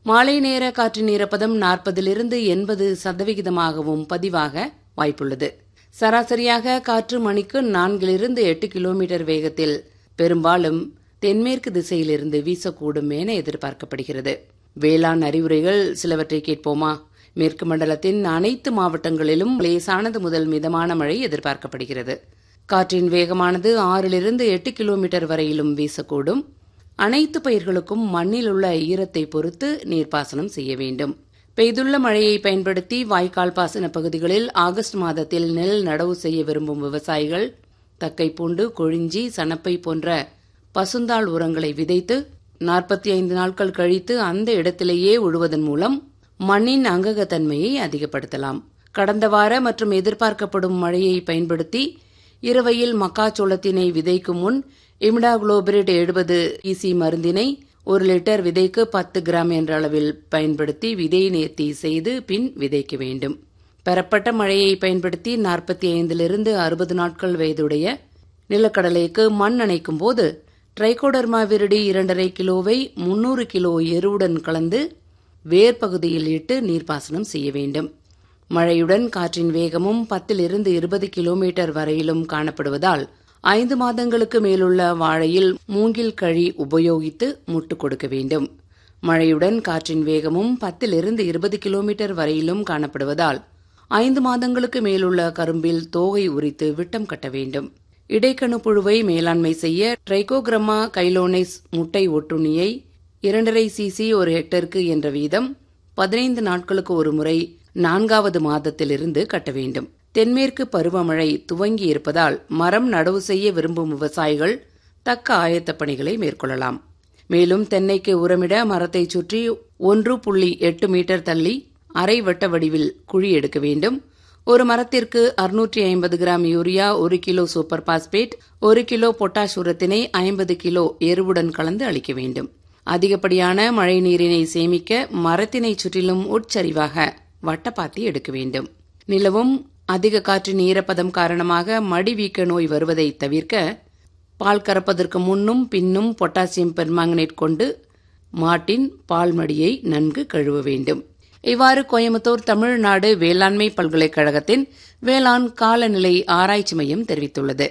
மாலை நேர காற்றின் ஈரப்பதம் நாற்பதிலிருந்து எண்பது சதவிகிதமாகவும் பதிவாக வாய்ப்புள்ளது சராசரியாக காற்று மணிக்கு நான்கிலிருந்து எட்டு கிலோமீட்டர் வேகத்தில் பெரும்பாலும் தென்மேற்கு திசையிலிருந்து வீசக்கூடும் என எதிர்பார்க்கப்படுகிறது வேளாண் அறிவுரைகள் சிலவற்றை கேட்போமா மேற்கு மண்டலத்தின் அனைத்து மாவட்டங்களிலும் லேசானது முதல் மிதமான மழை எதிர்பார்க்கப்படுகிறது காற்றின் வேகமானது ஆறிலிருந்து எட்டு கிலோமீட்டர் வரையிலும் வீசக்கூடும் அனைத்து பயிர்களுக்கும் மண்ணில் உள்ள ஈரத்தை பொறுத்து நீர்ப்பாசனம் செய்ய வேண்டும் பெய்துள்ள மழையை பயன்படுத்தி வாய்க்கால் பாசன பகுதிகளில் ஆகஸ்ட் மாதத்தில் நெல் நடவு செய்ய விரும்பும் விவசாயிகள் தக்கைப்பூண்டு கொழிஞ்சி சணப்பை போன்ற பசுந்தாள் உரங்களை விதைத்து நாற்பத்தி ஐந்து நாட்கள் கழித்து அந்த இடத்திலேயே உழுவதன் மூலம் மண்ணின் அங்ககத்தன்மையை அதிகப்படுத்தலாம் கடந்த வார மற்றும் எதிர்பார்க்கப்படும் மழையை பயன்படுத்தி இரவையில் மக்காச்சோளத்தினை விதைக்கும் முன் இமிடாகுளோபிரிட் எழுபது இசி மருந்தினை ஒரு லிட்டர் விதைக்கு பத்து கிராம் என்ற அளவில் பயன்படுத்தி விதை நேர்த்தி செய்து பின் விதைக்க வேண்டும் பெறப்பட்ட மழையை பயன்படுத்தி நாற்பத்தி ஐந்திலிருந்து அறுபது நாட்கள் வயதுடைய நிலக்கடலைக்கு மண் அணைக்கும் போது ட்ரைகோடர்மா விரிடி இரண்டரை கிலோவை முன்னூறு கிலோ எருவுடன் கலந்து வேர் பகுதியில் இட்டு நீர்ப்பாசனம் செய்ய வேண்டும் மழையுடன் காற்றின் வேகமும் பத்திலிருந்து இருபது கிலோமீட்டர் வரையிலும் காணப்படுவதால் ஐந்து மாதங்களுக்கு மேலுள்ள வாழையில் மூங்கில் கழி உபயோகித்து முட்டு கொடுக்க வேண்டும் மழையுடன் காற்றின் வேகமும் பத்திலிருந்து இருபது கிலோமீட்டர் வரையிலும் காணப்படுவதால் ஐந்து மாதங்களுக்கு மேலுள்ள கரும்பில் தோகை உரித்து விட்டம் கட்ட வேண்டும் இடைக்கணு புழுவை மேலாண்மை செய்ய ட்ரைகோகிரமா கைலோனைஸ் முட்டை ஒட்டுண்ணியை இரண்டரை சிசி ஒரு ஹெக்டருக்கு என்ற வீதம் பதினைந்து நாட்களுக்கு ஒரு முறை நான்காவது மாதத்திலிருந்து கட்ட வேண்டும் தென்மேற்கு பருவமழை துவங்கி இருப்பதால் மரம் நடவு செய்ய விரும்பும் விவசாயிகள் தக்க ஆயத்தப் பணிகளை மேற்கொள்ளலாம் மேலும் தென்னைக்கு உரமிட மரத்தை சுற்றி ஒன்று புள்ளி எட்டு மீட்டர் தள்ளி அரை வட்ட வடிவில் குழி எடுக்க வேண்டும் ஒரு மரத்திற்கு அறுநூற்றி ஐம்பது கிராம் யூரியா ஒரு கிலோ சூப்பர் பாஸ்பேட் ஒரு கிலோ பொட்டாஷ் உரத்தினை ஐம்பது கிலோ எருவுடன் கலந்து அளிக்க வேண்டும் அதிகப்படியான மழை நீரினை சேமிக்க மரத்தினை சுற்றிலும் உட்சரிவாக வட்டப்பாத்தி எடுக்க வேண்டும் நிலவும் அதிக காற்றின் ஈரப்பதம் காரணமாக மடி வீக்க நோய் வருவதை தவிர்க்க பால் கறப்பதற்கு முன்னும் பின்னும் பொட்டாசியம் பெர்மாங்கனேட் கொண்டு மாட்டின் பால் மடியை நன்கு கழுவ வேண்டும் இவ்வாறு கோயம்புத்தூர் தமிழ்நாடு வேளாண்மை பல்கலைக்கழகத்தின் வேளாண் காலநிலை ஆராய்ச்சி மையம் தெரிவித்துள்ளது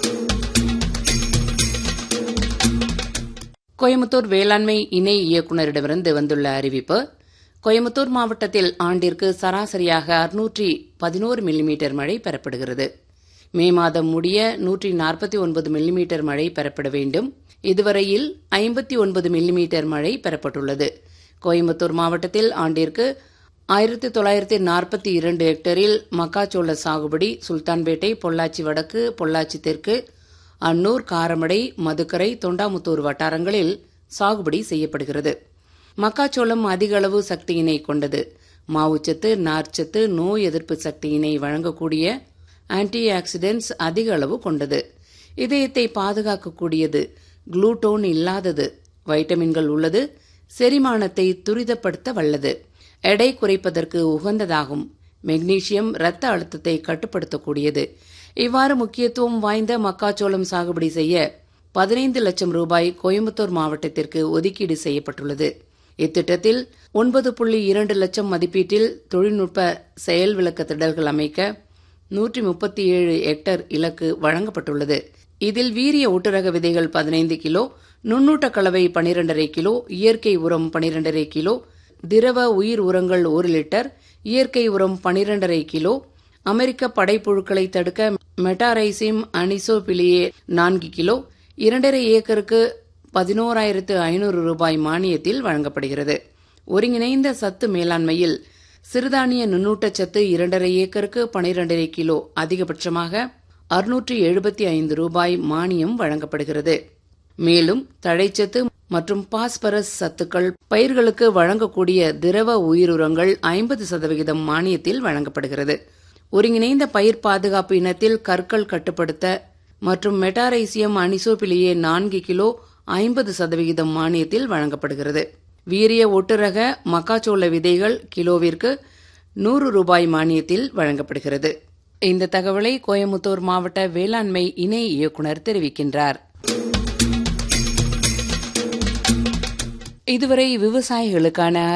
கோயம்புத்தூர் வேளாண்மை இணை இயக்குநரிடமிருந்து வந்துள்ள அறிவிப்பு கோயம்புத்தூர் மாவட்டத்தில் ஆண்டிற்கு சராசரியாக அறுநூற்றி பதினோரு மில்லிமீட்டர் மழை பெறப்படுகிறது மே மாதம் முடிய நூற்றி நாற்பத்தி ஒன்பது மில்லிமீட்டர் மழை பெறப்பட வேண்டும் இதுவரையில் ஐம்பத்தி ஒன்பது மில்லிமீட்டர் மழை பெறப்பட்டுள்ளது கோயம்புத்தூர் மாவட்டத்தில் ஆண்டிற்கு ஆயிரத்தி தொள்ளாயிரத்தி நாற்பத்தி இரண்டு ஹெக்டரில் மக்காச்சோள சாகுபடி சுல்தான்பேட்டை பொள்ளாச்சி வடக்கு பொள்ளாச்சி தெற்கு அன்னூர் காரமடை மதுக்கரை தொண்டாமுத்தூர் வட்டாரங்களில் சாகுபடி செய்யப்படுகிறது மக்காச்சோளம் அதிக அளவு சக்தியினை கொண்டது மாவுச்சத்து நார்ச்சத்து நோய் எதிர்ப்பு சக்தியினை வழங்கக்கூடிய ஆன்டி ஆக்சிடென்ட்ஸ் அதிக அளவு கொண்டது இதயத்தை பாதுகாக்கக்கூடியது குளூட்டோன் இல்லாதது வைட்டமின்கள் உள்ளது செரிமானத்தை துரிதப்படுத்த வல்லது எடை குறைப்பதற்கு உகந்ததாகும் மெக்னீசியம் இரத்த அழுத்தத்தை கட்டுப்படுத்தக்கூடியது இவ்வாறு முக்கியத்துவம் வாய்ந்த மக்காச்சோளம் சாகுபடி செய்ய பதினைந்து லட்சம் ரூபாய் கோயம்புத்தூர் மாவட்டத்திற்கு ஒதுக்கீடு செய்யப்பட்டுள்ளது இத்திட்டத்தில் ஒன்பது புள்ளி இரண்டு லட்சம் மதிப்பீட்டில் தொழில்நுட்ப செயல் விளக்க திடல்கள் அமைக்க நூற்றி முப்பத்தி ஏழு ஹெக்டர் இலக்கு வழங்கப்பட்டுள்ளது இதில் வீரிய ஊட்டரக விதைகள் பதினைந்து கிலோ நுண்ணூட்ட கலவை பனிரெண்டரை கிலோ இயற்கை உரம் பனிரெண்டரை கிலோ திரவ உயிர் உரங்கள் ஒரு லிட்டர் இயற்கை உரம் பனிரெண்டரை கிலோ அமெரிக்க படைப்புழுக்களை தடுக்க மெட்டாரைசிம் அனிசோபிலியே நான்கு கிலோ இரண்டரை ஏக்கருக்கு பதினோராயிரத்து ஐநூறு ரூபாய் மானியத்தில் வழங்கப்படுகிறது ஒருங்கிணைந்த சத்து மேலாண்மையில் சிறுதானிய நுண்ணூட்டச்சத்து இரண்டரை ஏக்கருக்கு பனிரெண்டரை கிலோ அதிகபட்சமாக அறுநூற்றி எழுபத்தி ஐந்து ரூபாய் மானியம் வழங்கப்படுகிறது மேலும் தழைச்சத்து மற்றும் பாஸ்பரஸ் சத்துக்கள் பயிர்களுக்கு வழங்கக்கூடிய திரவ உயிருரங்கள் ஐம்பது சதவிகிதம் மானியத்தில் வழங்கப்படுகிறது ஒருங்கிணைந்த பயிர் பாதுகாப்பு இனத்தில் கற்கள் கட்டுப்படுத்த மற்றும் மெட்டாரைசியம் அனிசோபிலியே நான்கு கிலோ ஐம்பது சதவிகிதம் மானியத்தில் வழங்கப்படுகிறது வீரிய ஒட்டுரக மக்காச்சோள விதைகள் கிலோவிற்கு நூறு ரூபாய் மானியத்தில் வழங்கப்படுகிறது இந்த தகவலை கோயமுத்தூர் மாவட்ட வேளாண்மை இணை இயக்குநர் தெரிவிக்கின்றார் இதுவரை விவசாயிகளுக்கான